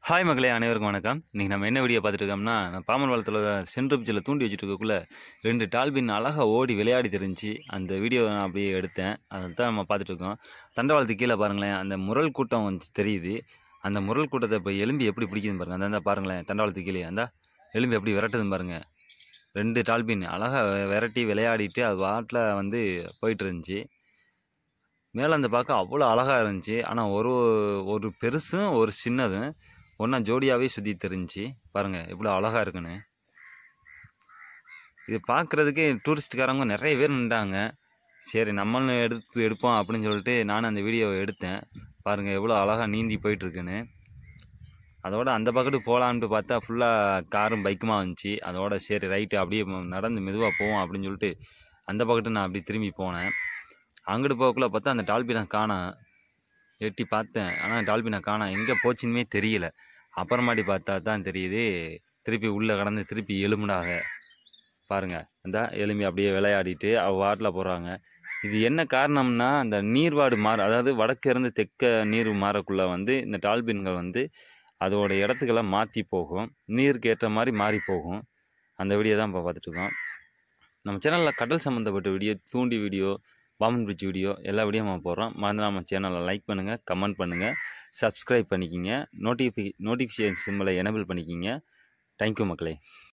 hi மக்களே அனைவருக்கும் வணக்கம் இன்றைக்கி நம்ம என்ன வீடியோ பார்த்துட்டு இருக்கோம்னா நான் பாமன் வளத்தில் சென்ட்ரு பிச்சில் தூண்டி வச்சுட்டு இருக்கக்குள்ள ரெண்டு டால்பின் அழகாக ஓடி விளையாடி தெரிஞ்சு அந்த வீடியோ நான் அப்படியே எடுத்தேன் அதை தான் நம்ம பார்த்துட்டு இருக்கோம் தண்டவாளத்துக்கு கீழே பாருங்களேன் அந்த முரல் கூட்டம் வந்து தெரியுது அந்த முரல் கூட்டத்தை இப்போ எலும்பி எப்படி பிடிக்குதுன்னு பாருங்கள் அந்த பாருங்களேன் தண்டவாளத்துக்கு கீழே அந்த எலும்பி எப்படி விரட்டுதுன்னு பாருங்கள் ரெண்டு டால்பின் அழகாக விரட்டி விளையாடிட்டு அது வாட்டில் வந்து போயிட்டு இருந்துச்சு மேலே அந்த பார்க்க அவ்வளோ அழகாக இருந்துச்சு ஆனால் ஒரு ஒரு பெருசும் ஒரு சின்னதும் ஒன்றா ஜோடியாகவே சுற்றி தெரிஞ்சுச்சு பாருங்கள் எவ்வளோ அழகாக இருக்குன்னு இது பார்க்குறதுக்கே டூரிஸ்ட்காரங்க நிறைய பேர் நின்றாங்க சரி நம்மளும் எடுத்து எடுப்போம் அப்படின்னு சொல்லிட்டு நானும் அந்த வீடியோவை எடுத்தேன் பாருங்கள் எவ்வளோ அழகாக நீந்தி போயிட்டுருக்குன்னு அதோட அந்த பக்கத்து போகலான்ட்டு பார்த்தா ஃபுல்லாக காரும் பைக்குமா வந்துச்சு அதோட சரி ரைட்டு அப்படியே நடந்து மெதுவாக போவோம் அப்படின்னு சொல்லிட்டு அந்த பக்கத்து நான் அப்படி திரும்பி போனேன் அங்கிட்டு போகக்குள்ள பார்த்தா அந்த டால்பினை காணோம் எட்டி பார்த்தேன் ஆனால் டால்பினை காணோம் எங்கே போச்சுன்னுமே தெரியல அப்புறமாட்டி பார்த்தா தான் தெரியுது திருப்பி உள்ளே கடந்து திருப்பி எலும்புனாக பாருங்கள் அந்த எலும்பி அப்படியே விளையாடிட்டு அவ வாட்டில் போகிறாங்க இது என்ன காரணம்னா அந்த நீர்வாடு மாற அதாவது வடக்கு இருந்து தெற்க நீர் மாறக்குள்ளே வந்து இந்த டால்பின்கள் வந்து அதோட இடத்துக்கெல்லாம் மாற்றி போகும் நீருக்கு ஏற்ற மாதிரி மாறி போகும் அந்த வீடியோ தான் இப்போ பார்த்துட்ருக்கோம் நம்ம சேனலில் கடல் சம்மந்தப்பட்ட வீடியோ தூண்டி வீடியோ பாம்பன் பிரிட்ஜ் வீடியோ எல்லா வீடியோ நம்ம போடுறோம் மறந்து நம்ம சேனலை லைக் பண்ணுங்கள் கமெண்ட் பண்ணுங்கள் சப்ஸ்கிரைப் பண்ணிக்கிங்க நோட்டிஃபி நோட்டிஃபிகேஷன் சிம்பிளை எனபிள் பண்ணிக்கிங்க தேங்க்யூ மக்களே